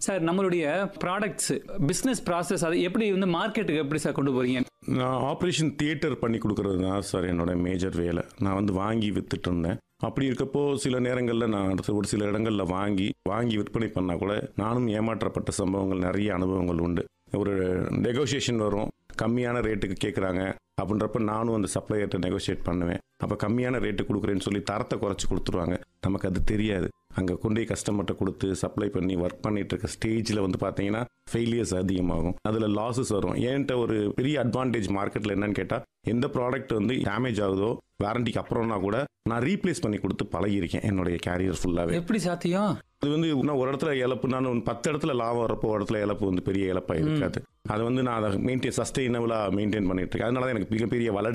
sir நம்மளுடைய products business process அதை எப்படி வந்து மார்க்கெட்டுக்கு எப்படி சார் கொண்டு போறீங்க நான் ஆப்ரேஷன் தியேட்டர் பண்ணி கொடுக்கறது தான் சார் என்னோட மேஜர் வேலை நான் வந்து வாங்கி வித்துட்டு இருந்தேன் அப்படி இருக்கப்போ சில நேரங்களில் நான் அடுத்த ஒரு சில இடங்களில் வாங்கி வாங்கி விற்பனை பண்ணால் கூட நானும் ஏமாற்றப்பட்ட சம்பவங்கள் நிறைய அனுபவங்கள் உண்டு ஒரு நெகோசியேஷன் வரும் கம்மியான ரேட்டுக்கு கேட்குறாங்க அப்படின்றப்ப நானும் அந்த சப்ளையர்கிட்ட நெகோஷியேட் பண்ணுவேன் அப்போ கம்மியான ரேட்டு கொடுக்குறேன்னு சொல்லி தரத்தை குறைச்சி கொடுத்துருவாங்க நமக்கு அது தெரியாது அங்கே கொண்டு போய் கஸ்டமர்கிட்ட கொடுத்து சப்ளை பண்ணி ஒர்க் பண்ணிட்டு இருக்க ஸ்டேஜில் வந்து பார்த்தீங்கன்னா ஃபெயிலியர்ஸ் அதிகமாகும் அதில் லாஸஸ் வரும் என்கிட்ட ஒரு பெரிய அட்வான்டேஜ் மார்க்கெட்டில் என்னன்னு கேட்டால் எந்த ப்ராடக்ட் வந்து டேமேஜ் ஆகுதோ வாரண்டிக்கு அப்புறம்னா கூட நான் ரீப்ளேஸ் பண்ணி கொடுத்து பழகியிருக்கேன் என்னுடைய கேரியர் ஃபுல்லாகவே எப்படி சாத்தியம் அது வந்து இன்னும் ஒரு இடத்துல இழப்பு நான் ஒரு பத்து இடத்துல லாபம் வரப்போ ஒரு இடத்துல இழப்பு வந்து பெரிய இழப்பாக இருக்காது அது வந்து நான் அதை மெயின்டைன் சஸ்டெயினபிளாக மெயின்டைன் பண்ணிட்டு இருக்கேன் அதனால தான் எனக்கு மிகப்பெரிய வளர்ச்சி